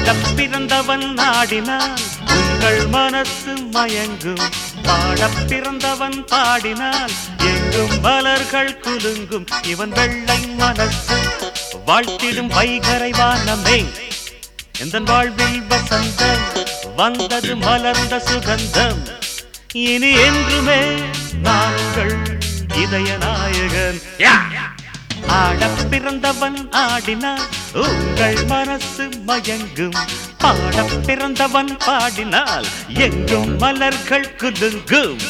ஆடப் பிறந்தவன் ஆடினான் உங்கள் மனசு மயங்கும் பாடப் பிறந்தவன் பாடினால் எங்கும் மலர்கள் குலுங்கும் இவன் வெள்ளை மனசு வாழ்த்திடும் வைகரை வானமே எந்த வாழ்வில் வசந்தம் வந்தது மலர்ந்த சுகந்தம் இனி என்றுமே நாங்கள் இதய நாயகன் ஆடப் பிறந்தவன் ஆடினான் உங்கள் மனசு மயங்கும் பாடப் பிறந்தவன் பாடினால் எங்கும் மலர்கள் குலுங்கும்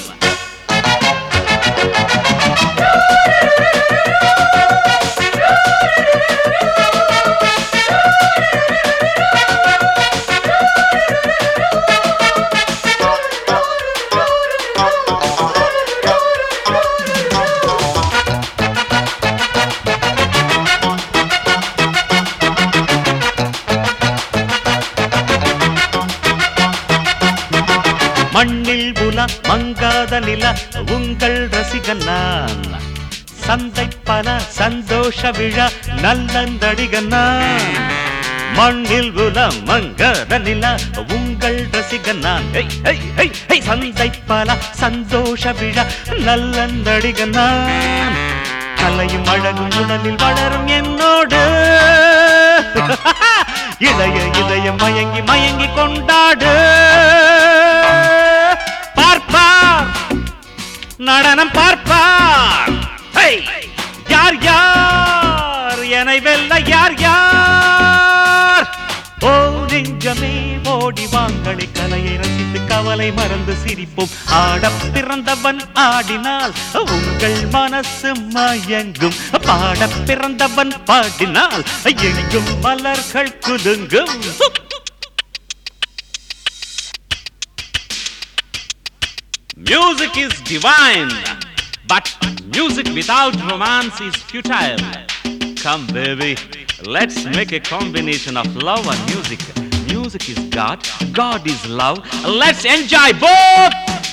மண்ணில் உலா மங்காத நில உங்கள் ரசிகன் நான் சந்தை பல சந்தோஷ விழா நல்லந்தடிகன் நான் மண்ணில் உல மங்காத நில உங்கள் ரசிகன் நான் ஹெய், ஹெய், ஹெய், ஹெய், சந்தை பல சந்தோஷ விழா நல்லந்தடிகன் நான் கலையும் அழகும் உடலில் வளரும் என்னோடு இளைய இதயம் மயங்கி மயங்கி கொண்டாடு பார்ப்பார் நடனம் பார்ப்பார் ஹை! யார் யார் என்னை வெல்ல யார் யார் ஓ நெஞ்சமே ஓடி வாங்களி கலையை ரசித்து கவலை மறந்து சிரிப்போம் ஆடப் பிறந்தவன் ஆடினால் உங்கள் மனசு மயங்கும் பாடப் பிறந்தவன் பாடினால் எங்கும் மலர்கள் குலுங்கும் Music is divine, but music without romance is futile. Come, baby, let's make a combination of love and music. Music is God, God is love. Let's enjoy both.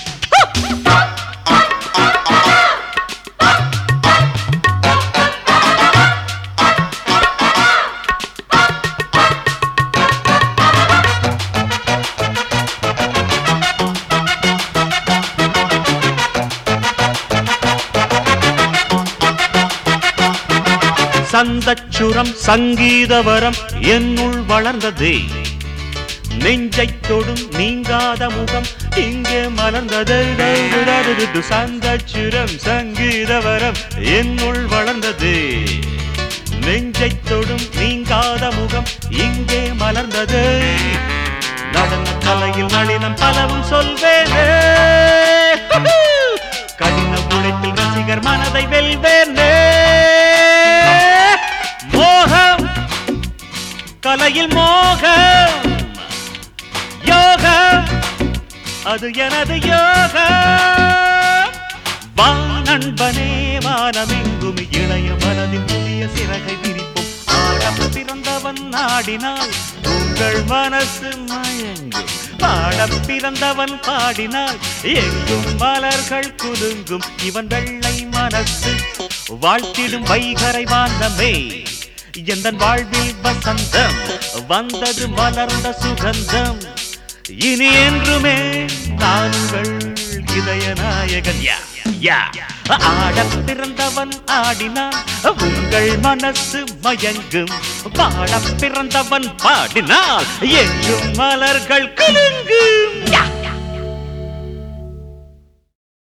சந்தச்சுரம் சங்கீதவரம் என்னுள் வளர்ந்ததே நெஞ்சைத் தொடும் நீங்காத முகம் இங்கே மலர்ந்தது சந்தச்சுரம் சங்கீதவரம் என்னுள் வளர்ந்தது நெஞ்சைத் தொடும் நீங்காத முகம் இங்கே மலர்ந்தது நடன கலையில் நளினம் பலவும் சொல்வேனே கடின உழைப்பில் ரசிகர் மனதை வெல்வேனே மோகம் கலையில் மோகம் யோகம் அது எனது யோகம் வா நண்பனே வானமெங்கும் இளைய மனதில் புதிய சிறகை விரிப்போம் ஆடம் பிறந்தவன் நாடினால் உங்கள் மனசு மயங்கும் பாடப் பிறந்தவன் பாடினால் எங்கும் மலர்கள் குலுங்கும் இவன் வெள்ளை மனசு வாழ்த்திடும் வைகரை வானமே எந்த வாழ்வில் வசந்தம் வந்தது மலர்ந்த சுகந்தம் இனி என்றுமே நாங்கள் இதய நாயகன் யா யா ஆடப் பிறந்தவன் ஆடினான் உங்கள் மனசு மயங்கும் பாடப் பிறந்தவன் பாடினால் எங்கும் மலர்கள் குலுங்கும் யா